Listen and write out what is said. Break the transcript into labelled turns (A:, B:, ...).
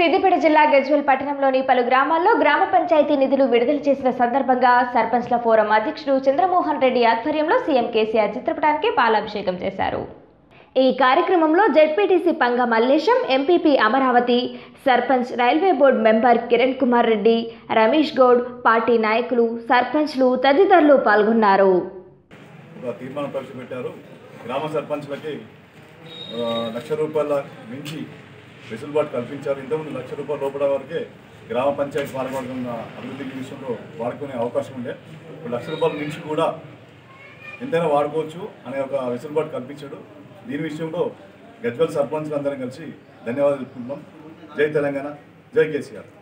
A: సిద్దిపేట జిల్లా గజ్వెల్ పట్టణంలోని పలు గ్రామాల్లో గ్రామ పంచాయతీ నిధులు విడుదల చేసిన సందర్భంగా సర్పంచ్ల ఫోరం అధ్యక్షుడు చంద్రమోహన్ రెడ్డి ఆధ్వర్యంలో సీఎం కేసీఆర్ చిత్రపటానికి పాలాభిషేకం చేశారు ఈ కార్యక్రమంలో ZPTC Panga Mallesham MPP Amaravathi sarpanch railway board member Kiran Kumar Reddy Ramesh Goud party నాయకులు సర్పంచ్లు తదితరులు పాల్గొన్నారు
B: ఒక తీర్మానం ప్రవేశపెట్టారు గ్రామ సర్పంచ్లకి ఆ, లక్ష రూపాయల మించి వెసులుబాటు కల్పించారు ఇంతకుముందు లక్ష రూపాయల లోపల వరకే గ్రామ పంచాయతీ పాల్గొనుకున్న అభివృద్ధి విషయంలో వాడుకునే అవకాశం ఉండే ఇప్పుడు లక్ష రూపాయల మించి కూడా ఎంతైనా వాడుకోవచ్చు అనే ఒక వెసులుబాటు కల్పించాడు దీని విషయంలో గజ్వల్ సర్పంచ్లు అందరం కలిసి ధన్యవాదాలు తెలుపుకుంటున్నాం జై తెలంగాణ జై కేసీఆర్